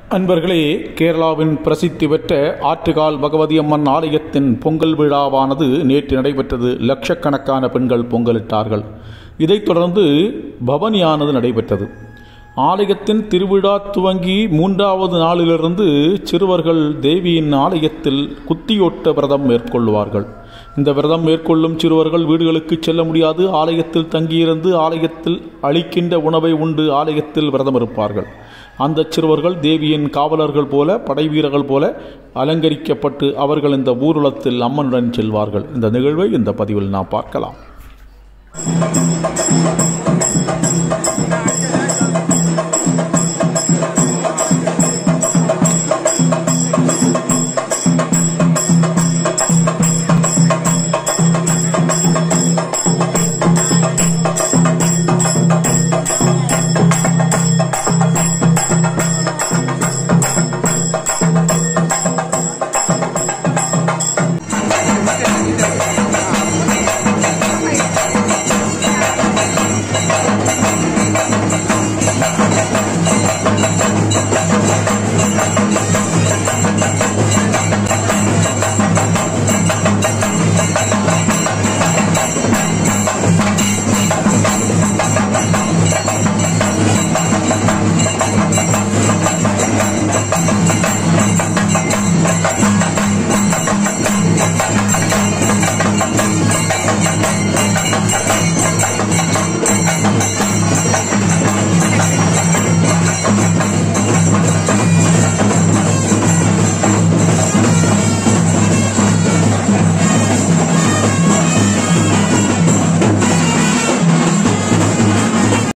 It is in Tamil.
அன்பர்களே கேரளாவின் பிரசித்தி பெற்ற ஆற்றுகால் பகவதி அம்மன் ஆலயத்தின் பொங்கல் விழாவானது நேற்று நடைபெற்றது லட்சக்கணக்கான பெண்கள் பொங்கலிட்டார்கள் இதைத் தொடர்ந்து பவனியானது நடைபெற்றது ஆலயத்தின் திருவிழா துவங்கி மூன்றாவது நாளிலிருந்து சிறுவர்கள் தேவியின் ஆலயத்தில் குத்தியொட்ட விரதம் மேற்கொள்வார்கள் இந்த விரதம் மேற்கொள்ளும் சிறுவர்கள் வீடுகளுக்கு செல்ல முடியாது ஆலயத்தில் தங்கியிருந்து ஆலயத்தில் அளிக்கின்ற உணவை உண்டு ஆலயத்தில் விரதம் இருப்பார்கள் அந்த சிறுவர்கள் தேவியின் காவலர்கள் போல படை வீரர்கள் போல அலங்கரிக்கப்பட்டு அவர்கள் இந்த ஊர்வலத்தில் அம்மனுடன் செல்வார்கள் இந்த நிகழ்வை இந்த பதிவில் நாம் பார்க்கலாம்